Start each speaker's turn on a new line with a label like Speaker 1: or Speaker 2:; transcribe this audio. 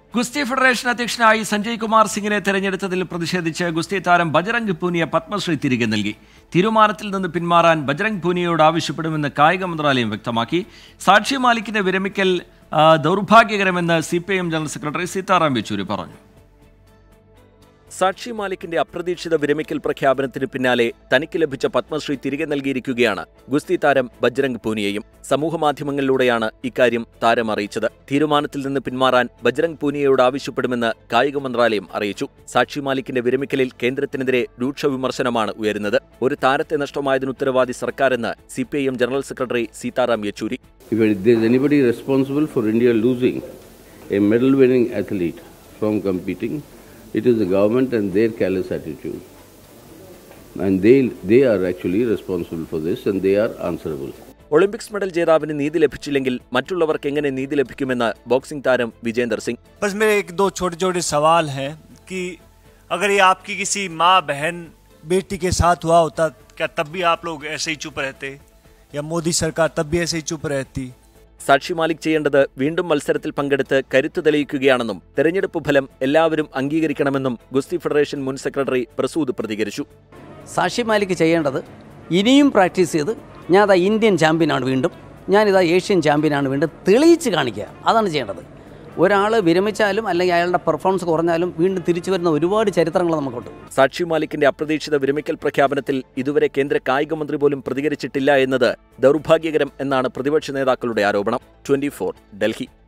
Speaker 1: ഗുസ്തി ഫെഡറേഷൻ അധ്യക്ഷനായി സഞ്ജയ് കുമാർ സിംഗിനെ തെരഞ്ഞെടുത്തതിൽ പ്രതിഷേധിച്ച് ഗുസ്തി താരം ബജറംഗ് പൂനിയ പത്മശ്രീ തിരികെ നൽകി തീരുമാനത്തിൽ നിന്ന് പിന്മാറാൻ ബജറംഗ് പൂനിയയോട് ആവശ്യപ്പെടുമെന്ന് കായിക മന്ത്രാലയം വ്യക്തമാക്കി സാക്ഷി മാലിക്കിന്റെ വിരമിക്കൽ ആ, ദൗർഭാഗ്യകരമെന്ന് C general secretary Sitaram Yechury പറഞ്ഞു
Speaker 2: സാക്ഷി മാലിക്കിന്റെ അപ്രതീക്ഷിത വിരമിക്കൽ പ്രഖ്യാപനത്തിന് പിന്നാലെ തനിക്ക് ലഭിച്ച പത്മശ്രീ തിരികെ നൽകിയിരിക്കുകയാണ് ഗുസ്തി താരം ബജ്രംഗ് പൂനിയയും സമൂഹമാധ്യമങ്ങളിലൂടെയാണ് ഇക്കാര്യം താരം അറിയിച്ചത് തീരുമാനത്തിൽ നിന്ന് പിന്മാറാൻ ബജ്രംഗ് പൂനിയയോട് ആവശ്യപ്പെടുമെന്ന് കായിക മന്ത്രാലയം അറിയിച്ചു സാക്ഷി മാലിക്കിന്റെ വിരമിക്കലിൽ കേന്ദ്രത്തിനെതിരെ രൂക്ഷ വിമർശനമാണ് ഉയരുന്നത് ഒരു താരത്തെ നഷ്ടമായതിന് ഉത്തരവാദി സർക്കാരെന്ന് C general secretary Sitaram Yechury
Speaker 3: If there is anybody responsible for India losing a medal winning athlete from competing, it is the government and their callous attitude. And they, they are actually responsible for this and they are answerable.
Speaker 2: Olympics medal ജേതാവിന് നീതി ലഭിച്ചില്ലെങ്കിൽ മറ്റുള്ളവർക്ക് എങ്ങനെ നീതി ലഭിക്കുമെന്ന് boxing താരം വിജേന്ദർ സിംഗ്
Speaker 4: बस मेरे एक दो छोटे छोटे सवाल हैं कि अगर ये आपकी किसी माँ बहन बेटी के साथ हुआ होता क्या तब भी आप लोग ऐसे ही चुप रहते या मोदी सरकार तब भी ऐसे ही चुप रहती
Speaker 2: സാക്ഷി മാലിക് ചെയ്യേണ്ടത് വീണ്ടും മത്സരത്തിൽ പങ്കെടുത്ത് കരുത്തു തെളിയിക്കുകയാണെന്നും തെരഞ്ഞെടുപ്പ് ഫലം എല്ലാവരും അംഗീകരിക്കണമെന്നും ഗുസ്തി ഫെഡറേഷൻ മുൻ സെക്രട്ടറി പ്രസൂദ് പ്രതികരിച്ചു
Speaker 5: സാക്ഷി മാലിക് ചെയ്യേണ്ടത് ഇനിയും പ്രാക്ടീസ് ചെയ്ത് ഞാൻ അതാ ഇന്ത്യൻ ചാമ്പ്യനാണ് വീണ്ടും ഞാനിതാ ഏഷ്യൻ ചാമ്പ്യനാണ് വീണ്ടും തെളിയിച്ച് കാണിക്കുക അതാണ് ചെയ്യേണ്ടത് ഒരാൾ വിരമിച്ചാലും അല്ലെങ്കിൽ അയാളുടെ പെർഫോമൻസ് കുറഞ്ഞാലും വീണ്ടും തിരിച്ചു വരുന്ന ഒരുപാട് ചരിത്രങ്ങൾ നമുക്കുണ്ട്
Speaker 2: സാക്ഷി മാലിക്കിന്റെ അപ്രതീക്ഷിത വിരമിക്കൽ പ്രഖ്യാപനത്തിൽ ഇതുവരെ കേന്ദ്ര കായിക മന്ത്രി പോലും പ്രതികരിച്ചിട്ടില്ല എന്നത് ദൗർഭാഗ്യകരം എന്നാണ് പ്രതിപക്ഷ നേതാക്കളുടെ ആരോപണം ട്വന്റി ഡൽഹി